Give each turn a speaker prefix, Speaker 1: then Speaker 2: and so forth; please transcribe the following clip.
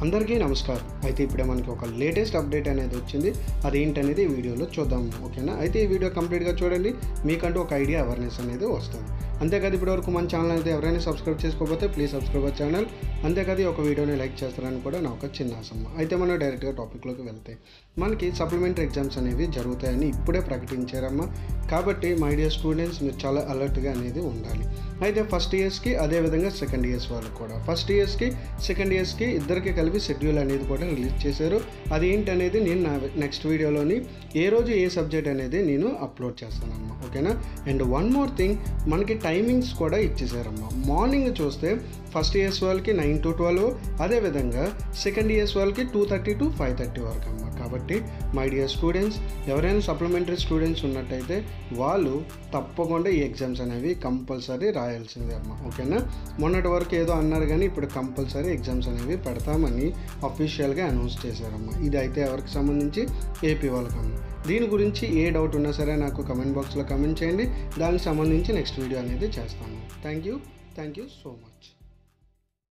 Speaker 1: అందరికీ నమస్కారం అయితే ఇప్పుడే మనకి ఒక లేటెస్ట్ అప్డేట్ అనేది వచ్చింది అది ఏంటనేది ఈ వీడియోలో చూద్దాం ఓకేనా అయితే ఈ వీడియో కంప్లీట్గా చూడండి మీకంటూ ఒక ఐడియా అవేర్నెస్ అనేది వస్తుంది అంతేకాదు ఇప్పటివరకు మన ఛానల్ అయితే ఎవరైనా సబ్స్క్రైబ్ చేసుకోకపోతే ప్లీజ్ సబ్స్క్రైబ్ అవర్ ఛానల్ అంతేకాదు ఈ ఒక వీడియోని లైక్ చేస్తారని కూడా నా ఒక చిన్న ఆశమ్మ అయితే మనం డైరెక్ట్గా టాపిక్లోకి వెళ్తే మనకి సప్లిమెంటరీ ఎగ్జామ్స్ అనేవి జరుగుతాయని ఇప్పుడే ప్రకటించారమ్మా కాబట్టి మై డియర్ స్టూడెంట్స్ మీరు చాలా అలర్ట్గా అనేది ఉండాలి అయితే ఫస్ట్ ఇయర్స్కి అదేవిధంగా సెకండ్ ఇయర్స్ వాళ్ళకి కూడా ఫస్ట్ ఇయర్స్కి సెకండ్ ఇయర్స్కి ఇద్దరికి కలిపి షెడ్యూల్ అనేది కూడా రిలీజ్ చేశారు అది ఏంటనేది నేను నా నెక్స్ట్ వీడియోలోని ఏ రోజు ఏ సబ్జెక్ట్ అనేది నేను అప్లోడ్ చేస్తానమ్మా ఓకేనా అండ్ వన్ మోర్ థింగ్ మనకి టైమింగ్స్ కూడా ఇచ్చేసారమ్మా మార్నింగ్ చూస్తే ఫస్ట్ ఇయర్స్ వాళ్ళకి నైన్ టు ట్వెల్వ్ అదేవిధంగా సెకండ్ ఇయర్స్ వాళ్ళకి two thirty to five thirty వరకు అమ్మ కాబట్టి మై డియర్ స్టూడెంట్స్ ఎవరైనా సప్లిమెంటరీ స్టూడెంట్స్ ఉన్నట్టయితే వాళ్ళు తప్పకుండా ఈ ఎగ్జామ్స్ అనేవి కంపల్సరీ రాయాల్సిందే అమ్మ ఓకేనా మొన్నటి వరకు ఏదో అన్నారు కానీ ఇప్పుడు కంపల్సరీ ఎగ్జామ్స్ అనేవి పెడతామని అఫీషియల్గా అనౌన్స్ చేశారమ్మా ఇది అయితే ఎవరికి సంబంధించి ఏపీ వాళ్ళకమ్మ దీని గురించి ఏ డౌట్ ఉన్నా సరే నాకు కమెంట్ బాక్స్లో కమెంట్ చేయండి దానికి సంబంధించి నెక్స్ట్ వీడియో అనేది చేస్తాను thank you thank you so much